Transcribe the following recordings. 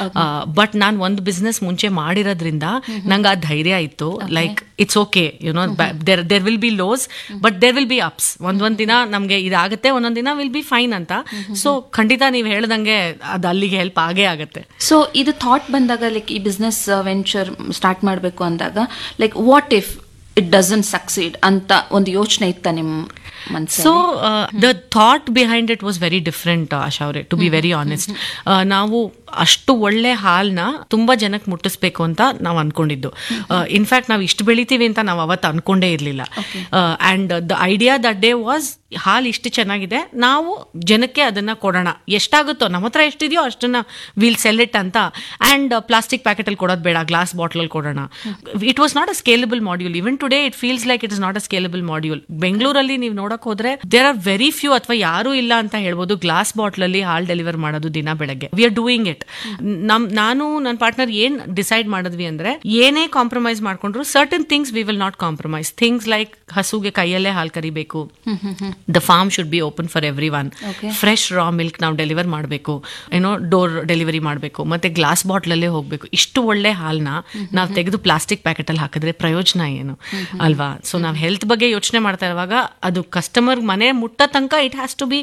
but ನಾನು ಒಂದು business ಮುಂಚೆ ಮಾಡಿರೋದ್ರಿಂದ ನಂಗೆ ಆ ಧೈರ್ಯ ಇತ್ತು like it's okay you know there there will be lows but there will be ups ಒಂದೊಂದ್ ದಿನ ನಮ್ಗೆ ಇದಾಗುತ್ತೆ ಒಂದೊಂದ್ ದಿನ ವಿಲ್ ಬಿ ಫೈನ್ ಅಂತ ಸೊ ಖಂಡಿತ ನೀವು ಹೇಳ್ದಂಗೆ ಅದು ಅಲ್ಲಿಗೆ ಹೆಲ್ಪ್ ಆಗೇ ಆಗುತ್ತೆ ಸೊ ಇದು ಥಾಟ್ ಬಂದಾಗ ಲೈಕ್ ಈ ಬಿಸ್ನೆಸ್ ವೆಂಚರ್ ಸ್ಟಾರ್ಟ್ ಮಾಡಬೇಕು ಅಂದಾಗ like what if it doesn't succeed ಅಂತ ಒಂದು ಯೋಚನೆ ಇತ್ತ ನಿಮ್ಮ ಮನಸ್ಸು so the thought behind it was very different Asha ಅವರೇ ಟು ಬಿ ವೆರಿ ಆನೆಸ್ಟ್ ನಾವು ಅಷ್ಟು ಒಳ್ಳೆ ಹಾಲ್ನ ತುಂಬಾ ಜನಕ್ಕೆ ಮುಟ್ಟಿಸ್ಬೇಕು ಅಂತ ನಾವು ಅನ್ಕೊಂಡಿದ್ದು ಇನ್ಫ್ಯಾಕ್ಟ್ ನಾವು ಇಷ್ಟು ಬೆಳಿತೀವಿ ಅಂತ ನಾವು ಅವತ್ತು ಅನ್ಕೊಂಡೇ ಇರಲಿಲ್ಲ and the idea that day was ಹಾಲು ಇಷ್ಟು ಚೆನ್ನಾಗಿದೆ ನಾವು ಜನಕ್ಕೆ ಅದನ್ನ ಕೊಡೋಣ ಎಷ್ಟಾಗುತ್ತೋ ನಮ್ಮ ಹತ್ರ ಎಷ್ಟಿದೆಯೋ ಅಷ್ಟನ್ನ ವಿಲ್ ಸೆಲ್ ಇಟ್ ಅಂತ ಅಂಡ್ ಪ್ಲಾಸ್ಟಿಕ್ ಪ್ಯಾಕೆಟ್ ಅಲ್ಲಿ ಕೊಡೋದು ಬೇಡ ಗ್ಲಾಸ್ ಬಾಟಲ್ ಅಲ್ಲಿ ಕೊಡೋಣ it was not a scalable module even today it feels like it is not a scalable module ಬೆಂಗಳೂರಲ್ಲಿ ನೀವು ನೋಡಕ್ ಹೋದ್ರೆ ದೇರ್ ಆರ್ ವೆರಿ ಫ್ಯೂ ಅಥವಾ ಯಾರೂ ಇಲ್ಲ ಅಂತ ಹೇಳ್ಬೋದು ಗ್ಲಾಸ್ ಬಾಟ್ಲ್ ಅಲ್ಲಿ ಹಾಲ್ ಡೆಲಿವರ್ ಮಾಡೋದು ದಿನ ಬೆಳಗ್ಗೆ ವಿ ಆರ್ ಡೂಯಿಂಗ್ ಇಟ್ ನಮ್ ನಾನು ನನ್ನ ಪಾರ್ಟ್ನರ್ ಏನ್ ಡಿಸೈಡ್ ಮಾಡಿದ್ವಿ ಅಂದ್ರೆ ಏನೇ ಕಾಂಪ್ರಮೈಸ್ ಮಾಡ್ಕೊಂಡ್ರು certain things we will not compromise things like ಹಸುಗೆ ಕೈಯಲ್ಲೇ ಹಾಲು ಕರಿಬೇಕು the farm should be open for everyone fresh raw milk ನಾವು ಡೆಲಿವರ್ ಮಾಡಬೇಕು ಏನೋ ಡೋರ್ ಡೆಲಿವರಿ ಮಾಡಬೇಕು ಮತ್ತೆ ಗ್ಲಾಸ್ ಬಾಟ್ಲಲ್ಲೇ ಹೋಗಬೇಕು ಇಷ್ಟು ಒಳ್ಳೆ ಹಾಲ್ನ ನಾವು ತೆಗೆದು ಪ್ಲಾಸ್ಟಿಕ್ ಪ್ಯಾಕೆಟ್ ಅಲ್ಲಿ ಹಾಕಿದ್ರೆ ಪ್ರಯೋಜನ ಏನು ಅಲ್ವಾ ಸೊ ನಾವು ಹೆಲ್ತ್ ಬಗ್ಗೆ ಯೋಚನೆ ಮಾಡ್ತಾ ಇರುವಾಗ ಅದು ಕಸ್ಟಮರ್ ಮನೆ ಮುಟ್ಟ ತನಕ it has to be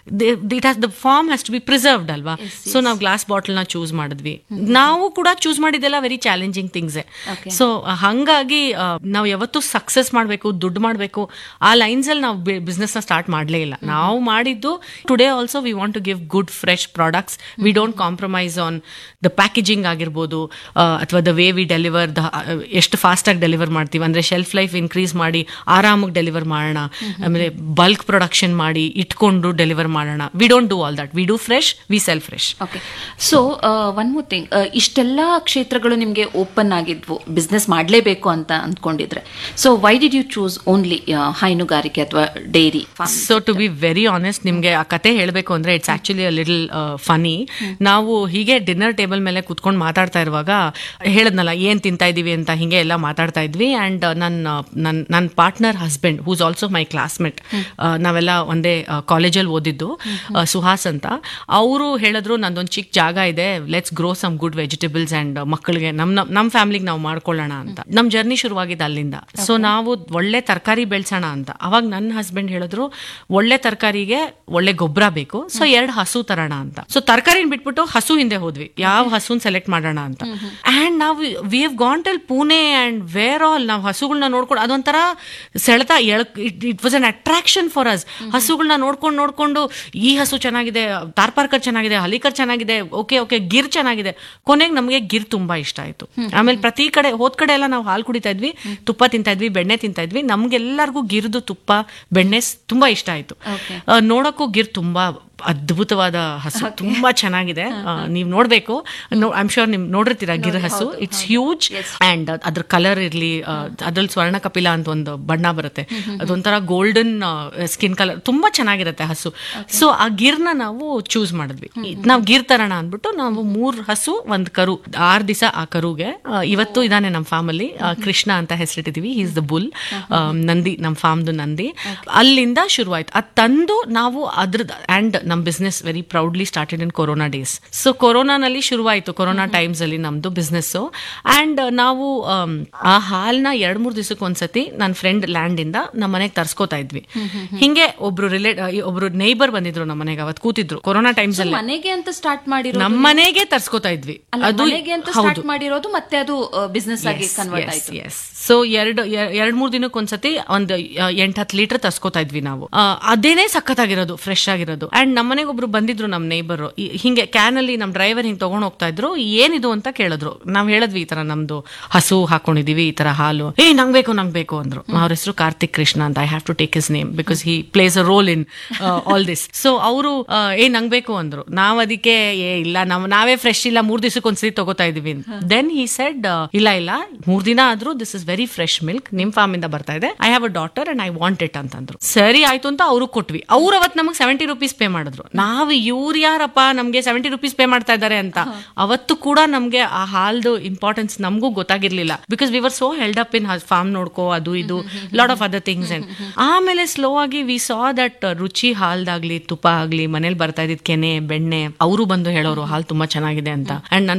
it has the farm has to be preserved ಅಲ್ವಾ ಸೊ ನಾವು ಗ್ಲಾಸ್ ಬಾಟಲ್ನ ಚೂಸ್ ಮಾಡಿದ್ವಿ ನಾವು ಕೂಡ ಚೂಸ್ ಮಾಡಿದ್ದೆಲ್ಲ ವೆರಿ ಚಾಲೆಂಜಿಂಗ್ ಥಿಂಗ್ಸೇ ಸೊ ಹಂಗಾಗಿ ನಾವು ಯಾವತ್ತೂ ಸಕ್ಸಸ್ ಮಾಡಬೇಕು ದುಡ್ಡು ಮಾಡಬೇಕು ಆ ಲೈನ್ಸ್ ಅಲ್ಲಿ ನಾವು ಬಿಸ್ನೆಸ್ ನ ಸ್ಟಾರ್ಟ್ ಮಾಡಲೇ ಇಲ್ಲ ನಾವು ಮಾಡಿದ್ದು today also we want to give good fresh products we don't compromise on the packaging ಆಗಿರ್ಬೋದು ಅಥವಾ the way we deliver the ಎಷ್ಟು ಫಾಸ್ಟಾಗಿ ಡೆಲಿವರ್ ಮಾಡ್ತೀವಿ ಅಂದ್ರೆ ಶೆಲ್ಫ್ ಲೈಫ್ ಇನ್ಕ್ರೀಸ್ ಮಾಡಿ ಆರಾಮಾಗಿ ಡೆಲಿವರ್ ಮಾಡೋಣ ಆಮೇಲೆ ಬಲ್ಕ್ ಪ್ರೊಡಕ್ಷನ್ ಮಾಡಿ ಇಟ್ಕೊಂಡು ಡೆಲಿವರ್ ಮಾಡೋಣ we don't do all that we do fresh we sell fresh okay so one more thing ಇಷ್ಟೆಲ್ಲ ಕ್ಷೇತ್ರಗಳು ನಿಮಗೆ ಓಪನ್ ಆಗಿದ್ವು ಬಿಸ್ನೆಸ್ ಮಾಡಲೇಬೇಕು ಅಂತ ಅಂದ್ಕೊಂಡಿದ್ರೆ so why did you choose only ಹೈನುಗಾರಿಕೆ ಅಥವಾ dairy so to be very honest ನಿಮ್ಗೆ ಆ ಕತೆ ಹೇಳಬೇಕು ಅಂದ್ರೆ it's actually a little funny ನಾವು ಹೀಗೆ ಡಿನ್ನರ್ ಟೇಬಲ್ ಮೇಲೆ ಕುತ್ಕೊಂಡು ಮಾತಾಡ್ತಾ ಇರುವಾಗ ಹೇಳದ್ನಲ್ಲ ಏನ್ ತಿಂತಾ ಇದೀವಿ ಅಂತ ಹಿಂಗೆ ಎಲ್ಲ ಮಾತಾಡ್ತಾ ಇದ್ವಿ ಅಂಡ್ ನನ್ನ ನನ್ನ ನನ್ನ partner husband who's also my classmate ನಾವೆಲ್ಲ ಒಂದೇ ಕಾಲೇಜಲ್ಲಿ ಓದಿದ್ದು ಆ, ಸುಹಾಸ್ ಅಂತ ಅವರು ಹೇಳಿದ್ರು ನಂದೊಂದು ಚಿಕ್ಕ ಜಾಗ ಇದೆ let's grow some good vegetables and ಮಕ್ಕಳಿಗೆ ನಮ್ ನಮ್- ನಮ್ ಫ್ಯಾಮಿಲಿಗೆ ನಾವು ಮಾಡ್ಕೊಳ್ಳೋಣ ಅಂತ ನಮ್ ಜರ್ನಿ ಶುರುವಾಗಿದ್ದು ಅಲ್ಲಿಂದ ಸೊ ನಾವು ಒಳ್ಳೆ ತರಕಾರಿ ಬೆಳ್ಸೋಣ ಅಂತ ಅವಾಗ ನನ್ನ ಹಸ್ಬೆಂಡ್ ಹೇಳಿದ್ರು ಒಳ್ಳೆ ತರಕಾರಿಗೆ ಒಳ್ಳೆ ಗೊಬ್ಬರ ಬೇಕು ಸೊ ಎರಡು ಹಸು ತರೋಣ ಅಂತ ಸೊ ತರಕಾರಿನ ಬಿಟ್ಬಿಟ್ಟು ಹಸು ಹಿಂದೆ ಹೋದ್ವಿ ಯಾವ ಹಸುನ್ ಸೆಲೆಕ್ಟ್ ಮಾಡೋಣ ಅಂತ ಅಂಡ್ ನಾವು we have gone till Pune and where all ನಾವು ಹಸುಗಳನ್ನ ನೋಡ್ಕೊಂಡು ಅದೊಂಥರ ಸೆಳೆತ it was an attraction for us ಹಸುಗಳನ್ನ ನೋಡ್ಕೊಂಡು ನೋಡ್ಕೊಂಡು ಈ ಹಸು ಚೆನ್ನಾಗಿದೆ ತಾರ್ಪಾರ್ಕರ್ ಚೆನ್ನಾಗಿದೆ ಹಲಿಕರ್ ಚೆನ್ನಾಗಿದೆ ಓಕೆ ಓಕೆ ಗಿರ್ ಚೆನ್ನಾಗಿದೆ ಕೊನೆಗೆ ನಮಗೆ ಗಿರ್ ತುಂಬಾ ಇಷ್ಟ ಆಯ್ತು ಆಮೇಲೆ ಪ್ರತಿ ಕಡೆ ಹೋದ್ ಕಡೆ ಎಲ್ಲ ನಾವು ಹಾಲು ಕುಡಿತಾ ಇದ್ವಿ ತುಪ್ಪ ತಿಂತಾ ಇದ್ವಿ ಬೆಣ್ಣೆ ತಿಂತಾ ಇದ್ವಿ ನಮ್ಗೆಲ್ಲರಿಗೂ ಗಿರ್ದು ತುಪ್ಪ ಬೆಣ್ಣೆ ಸ್- ತುಂಬಾ ಇಷ್ಟ ಆಯ್ತು ಆ, ನೋಡಕ್ಕೂ ಗಿರ್ ತುಂಬಾ ಅದ್ಭುತವಾದ ಹಸು ತುಂಬಾ ಚೆನ್ನಾಗಿದೆ ಆ, ನೀವ್ ನೋಡ್ಬೇಕು ಐಮ್ ಶೋರ್ ನಿಮ್ ನೋಡಿರ್ತೀರಾ ಗಿರ್ ಹಸು ಇಟ್ಸ್ ಹ್ಯೂಜ್ ಅಂಡ್ ಅದ್ರ ಕಲರ್ ಇರ್ಲಿ ಆ, ಅದ್ರಲ್ಲಿ ಸ್ವರ್ಣ ಕಪಿಲ ಅಂತ ಒಂದು ಬಣ್ಣ ಬರುತ್ತೆ ಅದೊಂಥರ ಗೋಲ್ಡನ್ ಸ್ಕಿನ್ ಕಲರ್ ತುಂಬಾ ಚೆನ್ನಾಗಿರುತ್ತೆ ಹಸು ಸೊ ಆ ಗಿರ್ನ ನಾವು ಚೂಸ್ ಮಾಡಿದ್ವಿ ನಾವು ಗಿರ್ ತರೋಣ ಅಂದ್ಬಿಟ್ಟು ನಾವು ಮೂರ್ ಹಸು ಒಂದ್ ಕರು ಆರ್ ದಿವಸ ಆ ಕರುಗೆ ಆ, ಇವತ್ತು ಇದಾನೆ ನಮ್ಮ ಫಾರ್ಮಲ್ಲಿ ಕೃಷ್ಣ ಅಂತ ಹೆಸರಿಟ್ಟಿದೀವಿ ಈಸ್ ದ ಬುಲ್ ನಂದಿ ನಮ್ಮ ಫಾರ್ಮ್ದು ನಂದಿ ಅಲ್ಲಿಂದ ಶುರುವಾಯ್ತು ಅದ್ ತಂದು ನಾವು ಅದ್ರದ್ದು ಅಂಡ್ ನಮ್ business very proudly started in corona days so ಕೊರೋನಾನಲ್ಲಿ ಶುರುವಾಯ್ತು ಕೊರೋನಾ ಟೈಮ್ಸ್ ಅಲ್ಲಿ ನಮ್ದು ಬಿಸ್ನೆಸ್ ಅಂಡ್ ನಾವು ಆಮ್, ಆ ಹಾಲ್ನ ಎರಡ್ ಮೂರ್ ದಿವಸಕ್ಕೆ ಒಂದ್ಸತಿ ನನ್ನ ಫ್ರೆಂಡ್ ಲ್ಯಾಂಡ್ ಇಂದ ನಮ್ಮ ಮನೆಗೆ ತರ್ಸ್ಕೊತಾ ಇದ್ವಿ ಹಿಂಗೆ ಒಬ್ರು ರಿಲೇಟ್ ಒಬ್ರು ನೇಬರ್ ಬಂದಿದ್ರು ನಮ್ಮ ಮನೆಗೆ ಅವತ್ತು ಕೂತಿದ್ರು ಕೊರೋನಾ ಟೈಮ್ಸ್ ಅಲ್ಲಿ ಮನೆಗೆ ಅಂತ ಸ್ಟಾರ್ಟ್ ಮಾಡಿರೋ ನಮ್ಮ ಮನೆಗೆ ತರ್ಸ್ಕೊತಾ ಇದ್ವಿ ಅಲ್ಲ ಮನೆಗೆ ಅಂತ ಸ್ಟಾರ್ಟ್ ಮಾಡಿರೋದು ಮತ್ತೆ ಅದು ಬಿಸ್ನೆಸ್ ಆಗಿ ಕನ್ವರ್ಟ್ ಆಯ್ತು ಸೊ ಎರಡು ಎರಡ್ ಮೂರ್ ದಿನಕ್ಕೆ ಒಂದ್ಸತಿ ಒಂದು ಎಂಟ್ ಹತ್ತು ಲೀಟರ್ ತರ್ಸ್ಕೊತಾ ಇದ್ವಿ ನಾವು ಆ, ಅದೇನೇ ಸಖತ್ತಾಗಿರೋದು ಫ್ರೆಶ್ ಆಗಿರೋದು ಅಂಡ್ ನಮ್ಮನೆಗೆ ಒಬ್ರು ಬಂದಿದ್ರು ನಮ್ಮ ನೇಬರ್ ಹಿಂಗೆ ಕ್ಯಾನ್ ಅಲ್ಲಿ ನಮ್ ಡ್ರೈವರ್ ಹಿಂಗ್ ತಗೊಂಡ್ ಹೋಗ್ತಾ ಇದ್ರು ಏನಿದು ಅಂತ ಕೇಳಿದ್ರು ನಾವ್ ಹೇಳಿದ್ವಿ ಈ ತರ ನಮ್ದು ಹಸು ಹಾಕೊಂಡಿದೀವಿ ಈ ತರ ಹಾಲು ಏ ನಂಗ್ ಬೇಕು ನಂಗ್ ಬೇಕು ಅಂದ್ರು ಅವ್ರ ಹೆಸರು ಕಾರ್ತಿಕ್ ಕೃಷ್ಣ ಅಂತ I have to take his name because he plays a role in all this so ಅವರು ಏ ನಂಗ್ ಬೇಕು ಅಂದ್ರು ನಾವ್ ಅದಕ್ಕೆ ಏ ಇಲ್ಲ ನಾವ್ ನಾವೇ ಫ್ರೆಶ್ ಇಲ್ಲ ಮೂರ್ ದಿವಸಕ್ಕೆ ಒಂದ್ಸತಿ ತಗೋತಾ ಇದೀವಿ ದೆನ್ ಹಿ ಸೆಡ್ ಇಲ್ಲ ಇಲ್ಲ ಮೂರ್ ದಿನ ಆದ್ರೂ this is very fresh milk ನಿಮ್ ಫಾರ್ಮ್ ಇಂದ ಬರ್ತಾ ಇದೆ I have a daughter and I want it ಅಂತಂದ್ರು ಸರಿ ಆಯ್ತು ಅಂತ ಅವರು ಕೊಟ್ವಿ ಅವ್ರು ಅವತ್ ನಮಗೆ ಸೆವೆಂಟಿ ರುಪೀಸ್ ಪೇ ಮಾಡಿದ್ರು ನಾವು ಇವ್ರು ಯಾರಪ್ಪ ನಮ್ಗೆ ಸೆವೆಂಟಿ ರುಪೀಸ್ ಪೇ ಮಾಡ್ತಾ ಇದ್ದಾರೆ ಅಂತ ಅವತ್ತು ಕೂಡ ನಮ್ಗೆ ಆ ಹಾಲ್ದು ಇಂಪಾರ್ಟೆನ್ಸ್ ನಮಗೂ ಗೊತ್ತಾಗಿರ್ಲಿಲ್ಲ because we were so held up in farm ನೋಡ್ಕೋ ಅದು ಇದು lot of other things and ಆಮೇಲೆ ಸ್ಲೋ ಆಗಿ ವಿ ಸಾ ದಟ್ ರುಚಿ ಹಾಲ್ದಾಗ್ಲಿ ತುಪ್ಪ ಆಗ್ಲಿ ಮನೇಲಿ ಬರ್ತಾ ಇದ್ದಿದ್ ಕೆನೆ ಬೆಣ್ಣೆ ಅವರು ಬಂದು ಹೇಳೋರು ಹಾಲ್ ತುಂಬಾ ಚೆನ್ನಾಗಿದೆ ಅಂತ ಅಂಡ್